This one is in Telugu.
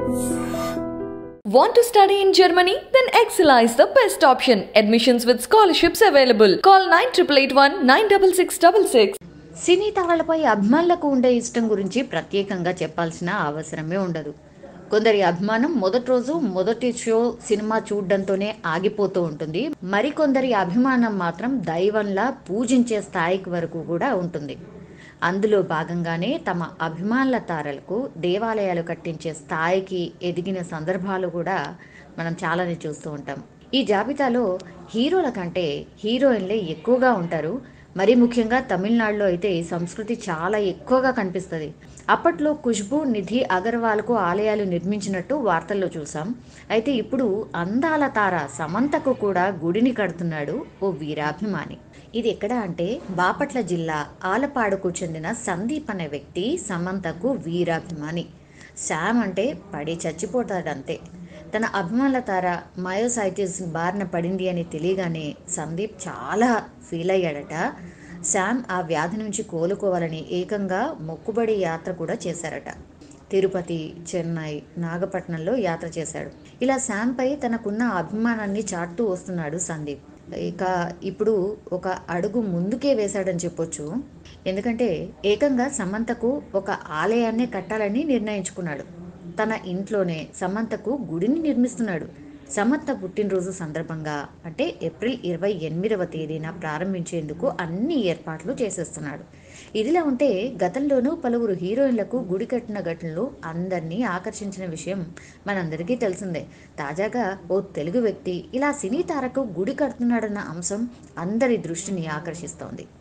Want to study in Germany? Then Excella is the best option. Admissions with scholarships available. Call 9881 96666. సినీ తారలపై అభిమానులకు ఉండే ఇష్టం గురించి ప్రత్యేకంగా చెప్పాల్సిన అవసరమే ఉండదు కొందరి అభిమానం మొదటి రోజు మొదటి షో సినిమా చూడడంతోనే ఆగిపోతూ ఉంటుంది మరికొందరి అభిమానం మాత్రం దైవంలా పూజించే స్థాయికి వరకు కూడా ఉంటుంది అందులో భాగంగానే తమ అభిమానుల తారలకు దేవాలయాలు కట్టించే స్థాయికి ఎదిగిన సందర్భాలు కూడా మనం చాలానే చూస్తూ ఉంటాం ఈ జాబితాలో హీరోల కంటే హీరోయిన్లే ఎక్కువగా ఉంటారు మరి ముఖ్యంగా తమిళనాడులో అయితే ఈ సంస్కృతి చాలా ఎక్కువగా కనిపిస్తుంది అప్పట్లో ఖుష్బు నిధి అగర్వాల్కు ఆలయాలు నిర్మించినట్టు వార్తల్లో చూసాం అయితే ఇప్పుడు అందాల తార సమంతకు కూడా గుడిని కడుతున్నాడు ఓ వీరాభిమాని ఇది ఎక్కడ అంటే బాపట్ల జిల్లా ఆలపాడుకు చెందిన సందీప్ అనే వ్యక్తి సమంతకు వీరాభిమాని శామ్ అంటే పడి చచ్చిపోతాడంతే తన అభిమానుల తార మయోసైటిస్ బారిన పడింది అని తెలియగానే సందీప్ చాలా ఫీల్ అయ్యాడట శామ్ ఆ వ్యాధి నుంచి కోలుకోవాలని ఏకంగా మొక్కుబడి యాత్ర కూడా చేశారట తిరుపతి చెన్నై నాగపట్నంలో యాత్ర చేశాడు ఇలా శాంపై తనకున్న అభిమానాన్ని చాటుతూ వస్తున్నాడు సందీప్ ఇక ఇప్పుడు ఒక అడుగు ముందుకే వేశాడని చెప్పొచ్చు ఎందుకంటే ఏకంగా సమంతకు ఒక ఆలయాన్నే కట్టాలని నిర్ణయించుకున్నాడు తన ఇంట్లోనే సమంతకు గుడిని నిర్మిస్తున్నాడు సమంత పుట్టినరోజు సందర్భంగా అంటే ఏప్రిల్ ఇరవై ఎనిమిదవ తేదీన ప్రారంభించేందుకు అన్ని ఏర్పాట్లు చేసేస్తున్నాడు ఇదిలా ఉంటే గతంలోనూ పలువురు హీరోయిన్లకు గుడి కట్టిన ఘటనలు అందరినీ ఆకర్షించిన విషయం మనందరికీ తెలిసిందే తాజాగా ఓ తెలుగు వ్యక్తి ఇలా సినీ తారకు గుడి కడుతున్నాడన్న అంశం అందరి దృష్టిని ఆకర్షిస్తోంది